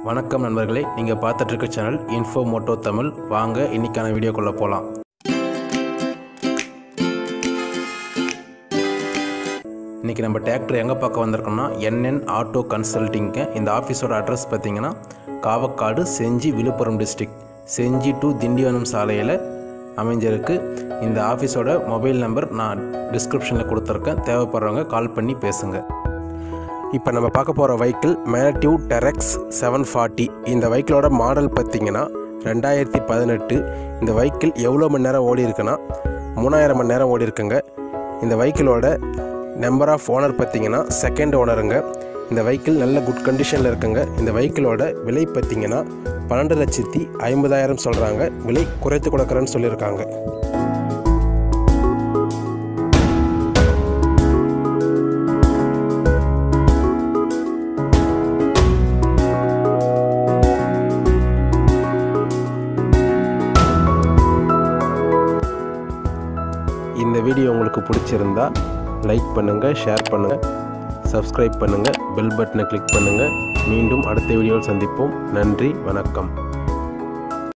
வணக்கம் நண்பர்களே நீங்கள் பார்த்துட்டு இருக்க சேனல் இன்ஃபோ மோட்டோ தமிழ் வாங்க இன்னைக்கான வீடியோக்குள்ளே போகலாம் இன்றைக்கி நம்ம டிராக்டர் எங்கே பார்க்க வந்திருக்கோம்னா என்என் ஆட்டோ கன்சல்ட்டிங்க இந்த ஆஃபீஸோட அட்ரஸ் பார்த்தீங்கன்னா காவக்காடு செஞ்சி விழுப்புரம் டிஸ்ட்ரிக்ட் செஞ்சி டு திண்டிவனம் சாலையில் அமைஞ்சிருக்கு இந்த ஆஃபீஸோட மொபைல் நம்பர் நான் டிஸ்கிரிப்ஷனில் கொடுத்துருக்கேன் தேவைப்படுறவங்க கால் பண்ணி பேசுங்க இப்போ நம்ம பார்க்க போகிற வெஹிக்கிள் மேட்டிவ் டெரெக்ஸ் செவன் ஃபார்ட்டி இந்த வெஹிக்கிளோட மாடல் பார்த்தீங்கன்னா ரெண்டாயிரத்தி பதினெட்டு இந்த வெஹிக்கிள் எவ்வளோ மணி நேரம் ஓடி இருக்குன்னா மூணாயிரம் மணி நேரம் ஓடி இருக்குங்க இந்த வெஹிக்கிளோட நம்பர் ஆஃப் ஓனர் பார்த்தீங்கன்னா செகண்ட் ஓனருங்க இந்த வெஹிக்கிள் நல்ல குட் கண்டிஷனில் இருக்குங்க இந்த வெஹிக்கிளோட விலை பார்த்தீங்கன்னா பன்னெண்டு லட்சத்தி ஐம்பதாயிரம் சொல்கிறாங்க விலை குறைத்து கொடுக்குறேன்னு சொல்லியிருக்காங்க இந்த வீடியோ உங்களுக்கு பிடிச்சிருந்தா லைக் பண்ணுங்கள் ஷேர் பண்ணுங்கள் சப்ஸ்கிரைப் பண்ணுங்கள் பெல் பட்டனை கிளிக் பண்ணுங்கள் மீண்டும் அடுத்த வீடியோவில் சந்திப்போம் நன்றி வணக்கம்